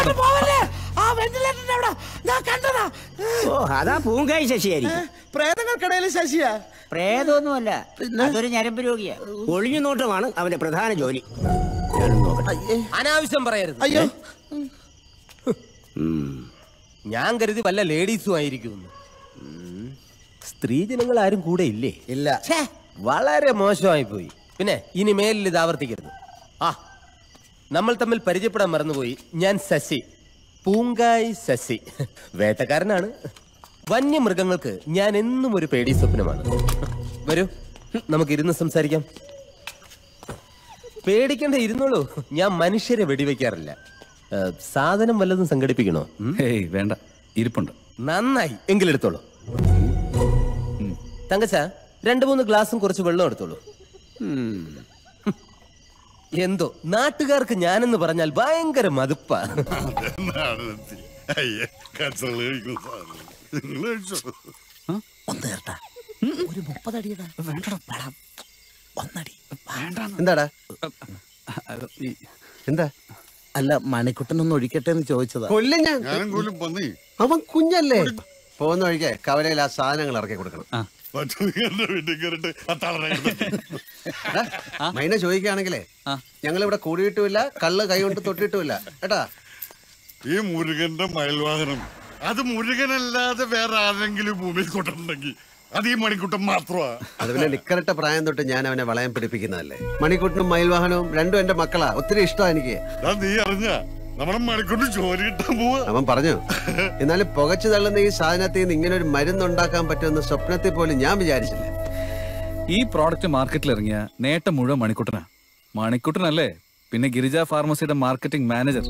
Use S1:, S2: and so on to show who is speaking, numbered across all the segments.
S1: അങ്ങോട്ട് പോവല്ലേ ആ വെന്റിലേറ്ററിന്റെ അവിടെ ഞാൻ കണ്ടതാ
S2: ഓ അതാ പൂങ്കായി ശശിയായിരിക്കും
S1: പ്രേതങ്ങൾക്കിടയിൽ ശശിയാ
S2: പ്രേതമൊന്നുമല്ല അതൊരു ഞരമ്പ് രോഗിയാ ഒളിഞ്ഞു നോട്ടമാണ് അവന്റെ പ്രധാന ജോലി ഞാനൊന്ന് നോക്കട്ടെ.
S3: അനാവശ്യം പറയരുത്
S1: അയ്യോ
S3: ഞാൻ കരുതി വല്ല ലേഡീസും ആയിരിക്കുമെന്ന് ഉം. സ്ത്രീജനങ്ങൾ ആരും കൂടെ ഇല്ലേ
S1: ഇല്ല
S3: ഛേ, വളരെ മോശമായി പോയി പിന്നെ ഇനി മേലിൽ ഇത് ആവർത്തിക്കരുത് ആ നമ്മൾ തമ്മിൽ പരിചയപ്പെടാൻ മറന്നുപോയി ഞാൻ ശശി പൂങ്കായ് ശശി വേട്ടക്കാരനാണ് വന്യമൃഗങ്ങൾക്ക് ഞാൻ എന്നും ഒരു പേടി സ്വപ്നമാണ് വരൂ നമുക്ക് ഇരുന്ന് സംസാരിക്കാം പേടിക്കണ്ട ഇരുന്നോളൂ ഞാൻ മനുഷ്യരെ വെടിവെക്കാറില്ല ഏ, സാധനം വല്ലതും സംഘടിപ്പിക്കണോ ഉം?
S4: ഹേയ് വേണ്ട ഇരിപ്പുണ്ട്
S3: നന്നായി എങ്കിലെടുത്തോളൂ തങ്കച്ച രണ്ടു മൂന്ന് ഗ്ലാസും കുറച്ച് വെള്ളം എടുത്തോളൂ എന്തോ നാട്ടുകാർക്ക് ഞാനെന്ന് പറഞ്ഞാൽ ഭയങ്കര മതുപ്പാ
S5: നാടനെത്തി അയ്യേ കച്ചറ കഴിക്കുന്ന സാധനം നിങ്ങൾ കഴിച്ചോ
S1: ഒന്ന് കേട്ടാ ഒരു മുപ്പതടിയടാ വേണ്ടടാ ഒന്നടി
S6: എന്താടാ
S4: ഈ-
S6: എന്താ
S1: അല്ല മണിക്കുട്ടൻ ഒന്ന് ഒഴിക്കട്ടെ എന്ന് ചോദിച്ചതാ
S6: കൊല്ലും ഞാൻ
S5: ഞാനും കൊല്ലും പന്നി
S6: അവൻ കുഞ്ഞല്ലേ പോകുന്ന വഴിക്ക് കവലയിൽ ആ സാധനങ്ങൾ ഇറക്കി കൊടുക്കണം
S5: പറ്റുന്ന വീട്ടിൽ കയറിട്ട് അത്താളെ
S6: എടാ, മൈന ചോദിക്കുകയാണെങ്കിലേ ഞങ്ങൾ ഇവിടെ കൂടിയിട്ടുമില്ല കള്ള് കൈ കൊണ്ട് തൊട്ടിട്ടുമില്ല കേട്ടാ
S5: ഈ മുരുകന്റെ മയിൽവാഹനം അത് മുരുകനല്ലാതെ വേറെ ആരെങ്കിലും ഭൂമിയിൽ കൊണ്ടുണ്ടെങ്കിൽ അത് ഈ മണിക്കൂട്ടം മാത്രമാ
S6: അത് പിന്നെ നിക്കറിട്ട പ്രായം തൊട്ട് ഞാൻ അവനെ വളയം പിടിപ്പിക്കുന്നതല്ലേ മണിക്കൂട്ടിനും മയിൽവാഹനവും രണ്ടും എന്റെ മക്കളാ ഒത്തിരി ഇഷ്ടമാണ് എനിക്ക്
S5: എടാ, നീ അറിഞ്ഞ നമ്മുടെ മണിക്കൂട്ട് ജോലി കിട്ടാൻ പോവാ
S6: അവൻ പറഞ്ഞു എന്നാലും പുകച്ചു തള്ളുന്ന ഈ സാധനത്തിൽ നിന്ന് ഇങ്ങനെ ഒരു മരുന്നുണ്ടാക്കാൻ പറ്റുമെന്ന് സ്വപ്നത്തിൽ പോലും ഞാൻ വിചാരിച്ചില്ല
S4: ഈ പ്രോഡക്റ്റ് മാർക്കറ്റിൽ ഇറങ്ങിയ നേട്ടം മുഴുവൻ മണിക്കുട്ടനാ മണിക്കുട്ടനല്ലേ പിന്നെ ഗിരിജ ഫാർമസിയുടെ മാർക്കറ്റിംഗ് മാനേജർ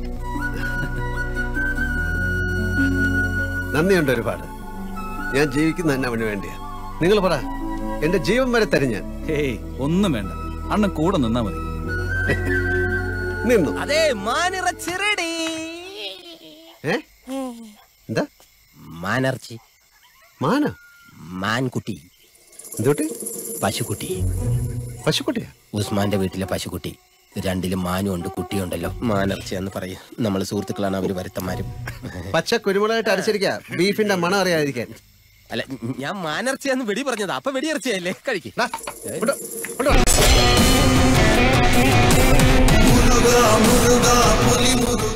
S6: നന്ദിയുണ്ട് ഒരുപാട് ഞാൻ ജീവിക്കുന്ന തന്നെ അവന് വേണ്ടിയാ നിങ്ങൾ പറ എന്റെ ജീവൻ വരെ തരും ഞാൻ
S4: ഹേയ് ഒന്നും വേണ്ട അണ്ണൻ കൂടെ നിന്നാ മതി
S6: നിന്നു
S3: അതെ മാനിറച്ചിറടി
S6: ഏ എന്താ
S3: മാനർച്ചി
S6: മാന
S3: മാൻകുട്ടി
S6: എന്തോട്ടി
S3: പശുക്കുട്ടി
S6: പശുക്കുട്ടിയാ
S3: ഉസ്മാന്റെ വീട്ടിലെ പശുക്കുട്ടി രണ്ടിലും മാനും ഉണ്ട് കുട്ടിയുണ്ടല്ലോ മാനർച്ചി എന്ന് പറയും നമ്മൾ സുഹൃത്തുക്കളാണ് അവര് വരുത്തന്മാരും
S6: പച്ച കുരുമുളകായിട്ട് അരച്ചിരിക്ക ബീഫിന്റെ മണം അറിയാതിരിക്കാൻ
S3: അല്ല ഞാൻ മാനർച്ചയാന്ന് വെടി പറഞ്ഞത് അപ്പൊ വെടിയിറച്ചിയല്ലേ കഴിക്കും
S6: ഡാ, ഇങ്ങോട്ട് വാ, ഇങ്ങോട്ട് വാ.
S7: മുരുക മുരുക പുലി മുരുക